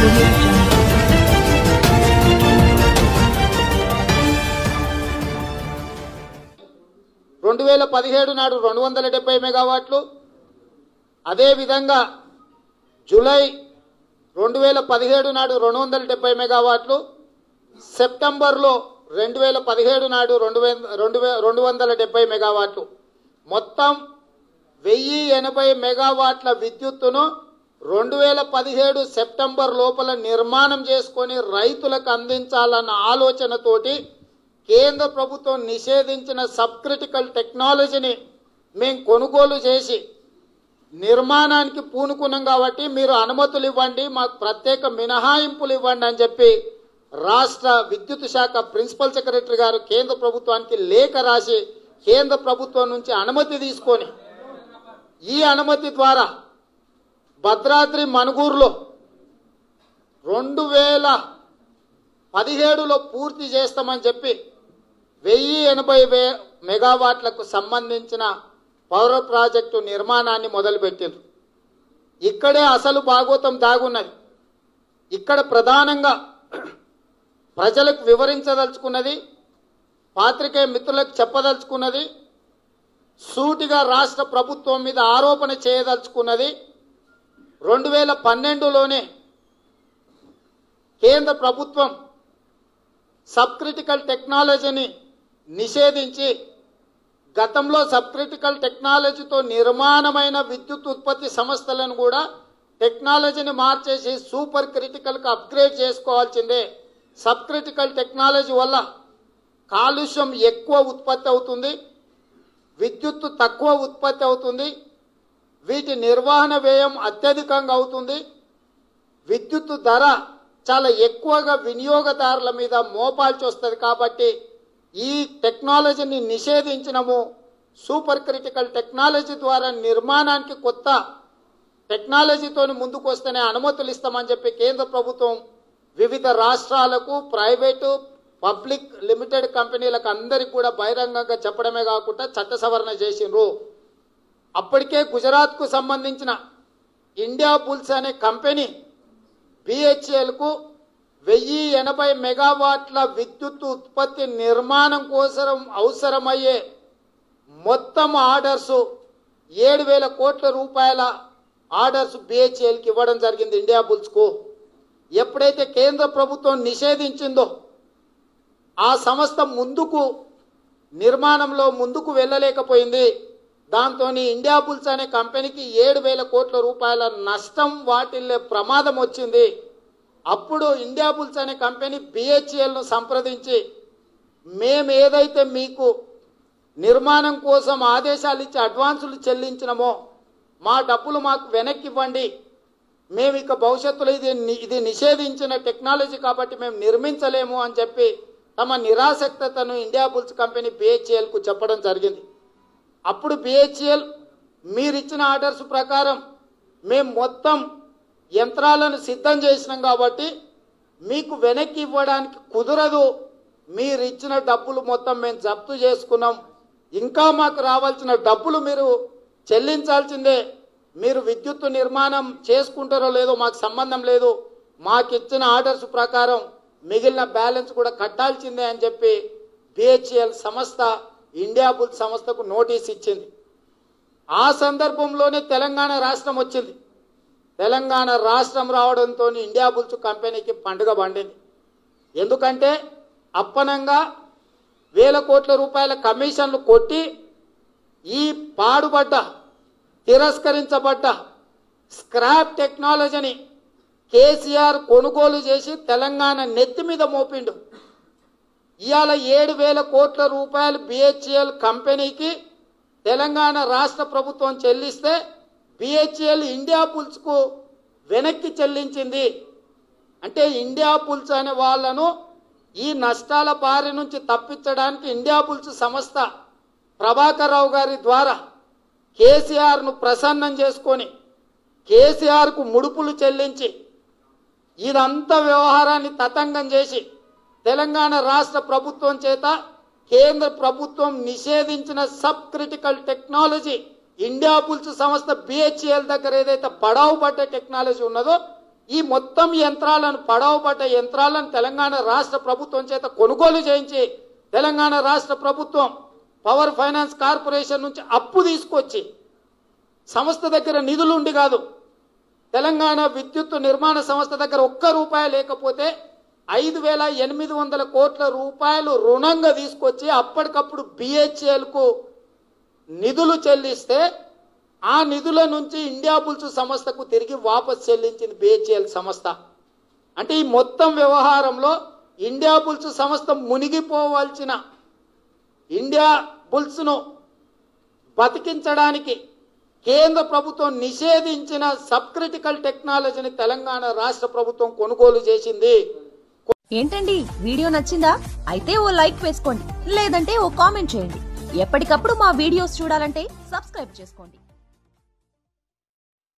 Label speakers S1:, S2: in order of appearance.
S1: audio jungle.
S2: రెండు వేల పదిహేడు నాడు రెండు వందల డెబ్బై మెగావాట్లు అదేవిధంగా జూలై రెండు వేల పదిహేడు నాడు రెండు వందల డెబ్బై మెగావాట్లు సెప్టెంబర్లో రెండు వేల పదిహేడు నాడు రెండు వే రెండు వే రెండు వందల డెబ్బై మెగావాట్లు మొత్తం వెయ్యి ఎనభై మెగావాట్ల విద్యుత్తును రెండు వేల పదిహేడు సెప్టెంబర్ లోపల నిర్మాణం చేసుకొని రైతులకు అందించాలన్న ఆలోచనతోటి కేంద్ర ప్రభుత్వం నిషేధించిన సబ్ క్రిటికల్ టెక్నాలజీని మేము కొనుగోలు చేసి నిర్మాణానికి పూనుకున్నాం కాబట్టి మీరు అనుమతులు ఇవ్వండి మాకు ప్రత్యేక మినహాయింపులు ఇవ్వండి అని చెప్పి రాష్ట్ర విద్యుత్ శాఖ ప్రిన్సిపల్ సెక్రటరీ గారు కేంద్ర ప్రభుత్వానికి లేఖ రాసి కేంద్ర ప్రభుత్వం నుంచి అనుమతి తీసుకొని ఈ అనుమతి ద్వారా భద్రాద్రి మనుగూరులో రెండు వేల పదిహేడులో పూర్తి చేస్తామని చెప్పి వెయ్యి ఎనభై వే మెగావాట్లకు సంబంధించిన పౌర ప్రాజెక్టు నిర్మాణాన్ని మొదలుపెట్టిండ్రు ఇక్కడే అసలు భాగోతం దాగున్నది ఇక్కడ ప్రధానంగా ప్రజలకు వివరించదలుచుకున్నది పాత్రికేయ మిత్రులకు చెప్పదలుచుకున్నది సూటిగా రాష్ట్ర ప్రభుత్వం మీద ఆరోపణ చేయదలుచుకున్నది రెండు వేల పన్నెండులోనే కేంద్ర ప్రభుత్వం సబ్ క్రిటికల్ టెక్నాలజీని నిషేధించి గతంలో సబ్ క్రిటికల్ టెక్నాలజీతో నిర్మాణమైన విద్యుత్ ఉత్పత్తి సంస్థలను కూడా టెక్నాలజీని మార్చేసి సూపర్ క్రిటికల్కి అప్గ్రేడ్ చేసుకోవాల్సిందే సబ్ క్రిటికల్ టెక్నాలజీ వల్ల కాలుష్యం ఎక్కువ ఉత్పత్తి అవుతుంది విద్యుత్తు తక్కువ ఉత్పత్తి అవుతుంది వీటి నిర్వహణ వ్యయం అత్యధికంగా అవుతుంది విద్యుత్తు ధర చాలా ఎక్కువగా వినియోగదారుల మీద మోపాల్సి వస్తుంది కాబట్టి ఈ టెక్నాలజీని నిషేధించినము సూపర్ క్రిటికల్ టెక్నాలజీ ద్వారా నిర్మాణానికి కొత్త టెక్నాలజీతో ముందుకు వస్తేనే అనుమతులు ఇస్తామని చెప్పి కేంద్ర ప్రభుత్వం వివిధ రాష్ట్రాలకు ప్రైవేటు పబ్లిక్ లిమిటెడ్ కంపెనీలకు అందరికి కూడా బహిరంగంగా చెప్పడమే కాకుండా చట్ట సవరణ చేసిండ్రు అప్పటికే గుజరాత్కు సంబంధించిన ఇండియా బుల్స్ అనే కంపెనీ బిహెచ్ఎల్కు వెయ్యి ఎనభై మెగావాట్ల విద్యుత్ ఉత్పత్తి నిర్మాణం కోసం అవసరమయ్యే మొత్తం ఆర్డర్స్ ఏడు వేల కోట్ల రూపాయల ఆర్డర్స్ బిహెచ్ఎల్కి ఇవ్వడం జరిగింది ఇండియా బుల్స్కు ఎప్పుడైతే కేంద్ర ప్రభుత్వం నిషేధించిందో ఆ సంస్థ ముందుకు నిర్మాణంలో ముందుకు వెళ్ళలేకపోయింది దాంతో ఇండియా బుల్స్ అనే కంపెనీకి ఏడు వేల కోట్ల రూపాయల నష్టం వాటిల్లే ప్రమాదం వచ్చింది అప్పుడు ఇండియా బుల్స్ అనే కంపెనీ బిహెచ్ఎల్ను సంప్రదించి మేము ఏదైతే మీకు నిర్మాణం కోసం ఆదేశాలు ఇచ్చి అడ్వాన్సులు చెల్లించినమో మా డబ్బులు మాకు వెనక్కి ఇవ్వండి మేము ఇక భవిష్యత్తులో ఇది ని- ఇది నిషేధించిన టెక్నాలజీ కాబట్టి మేము నిర్మించలేము అని చెప్పి తమ నిరాసక్తతను ఇండియా బుల్స్ కంపెనీ బిహెచ్ఎల్కు చెప్పడం జరిగింది అప్పుడు బిహెచ్ఎల్ మీరు ఇచ్చిన ఆర్డర్స్ ప్రకారం మేము మొత్తం యంత్రాలను సిద్ధం చేసినాం కాబట్టి మీకు వెనక్కి ఇవ్వడానికి కుదరదు మీరు ఇచ్చిన డబ్బులు మొత్తం మేము జప్తు చేసుకున్నాం ఇంకా మాకు రావాల్సిన డబ్బులు మీరు చెల్లించాల్సిందే మీరు విద్యుత్ నిర్మాణం చేసుకుంటారో లేదో మాకు సంబంధం లేదు మాకు ఇచ్చిన ఆర్డర్స్ ప్రకారం మిగిలిన బ్యాలెన్స్ కూడా కట్టాల్సిందే అని చెప్పి బిహెచ్ఎల్ సంస్థ ఇండియా బుల్ సంస్థకు నోటీస్ ఇచ్చింది ఆ సందర్భంలోనే తెలంగాణ రాష్ట్రం వచ్చింది తెలంగాణ రాష్ట్రం రావడంతో ఇండియా బుల్స్ కంపెనీకి పండుగ పండింది ఎందుకంటే అప్పనంగా వేల కోట్ల రూపాయల కమిషన్లు కొట్టి ఈ పాడుబడ్డ తిరస్కరించబడ్డ స్క్రాప్ టెక్నాలజీని కేసీఆర్ కొనుగోలు చేసి తెలంగాణ నెత్తి మీద మోపిండు ఇవాళ ఏడు వేల కోట్ల రూపాయలు బిహెచ్ఎల్ కంపెనీకి తెలంగాణ రాష్ట్ర ప్రభుత్వం చెల్లిస్తే బిహెచ్ఎల్ ఇండియా పుల్స్కు వెనక్కి చెల్లించింది అంటే ఇండియా పుల్స్ అనే వాళ్ళను ఈ నష్టాల బారి నుంచి తప్పించడానికి ఇండియా పుల్స్ సంస్థ ప్రభాకర్ రావు గారి ద్వారా కేసీఆర్ను ప్రసన్నం చేసుకొని కేసీఆర్కు ముడుపులు చెల్లించి ఇదంతా వ్యవహారాన్ని తతంగం చేసి తెలంగాణ రాష్ట్ర ప్రభుత్వం చేత కేంద్ర ప్రభుత్వం నిషేధించిన sub critical technology India Bulls సంస్థ బిహెచ్ఎల్ దగ్గర ఏదైతే పడావు పడ్డ టెక్నాలజీ ఉన్నదో ఈ మొత్తం యంత్రాలను పడవబడ్డ యంత్రాలను తెలంగాణ రాష్ట్ర ప్రభుత్వం చేత కొనుగోలు చేయించి తెలంగాణ రాష్ట్ర ప్రభుత్వం పవర్ ఫైనాన్స్ కార్పొరేషన్ నుంచి అప్పు తీసుకొచ్చి సంస్థ దగ్గర నిధులుండి కాదు తెలంగాణ విద్యుత్ నిర్మాణ సంస్థ దగ్గర ఒక్క రూపాయి లేకపోతే ఐదు వేల ఎనిమిది వందల కోట్ల రూపాయలు రుణంగా తీసుకొచ్చి అప్పటికప్పుడు బిహెచ్ఎల్కు నిధులు చెల్లిస్తే ఆ నిధుల నుంచి ఇండియా బుల్స్ సంస్థకు తిరిగి వాపస్ చెల్లించింది బిహెచ్ఎల్ సంస్థ అంటే ఈ మొత్తం వ్యవహారంలో ఇండియా బుల్స్ సంస్థ మునిగిపోవాల్సిన ఇండియా బుల్స్ను బతికించడానికి కేంద్ర ప్రభుత్వం నిషేధించిన సబ్ క్రిటికల్ టెక్నాలజీని తెలంగాణ రాష్ట్ర ప్రభుత్వం కొనుగోలు చేసింది
S1: ఏంటండి వీడియో నచ్చిందా అయితే ఓ లైక్ వేసుకోండి లేదంటే ఓ కామెంట్ చేయండి ఎప్పటికప్పుడు మా వీడియోస్ చూడాలంటే సబ్స్క్రైబ్ చేసుకోండి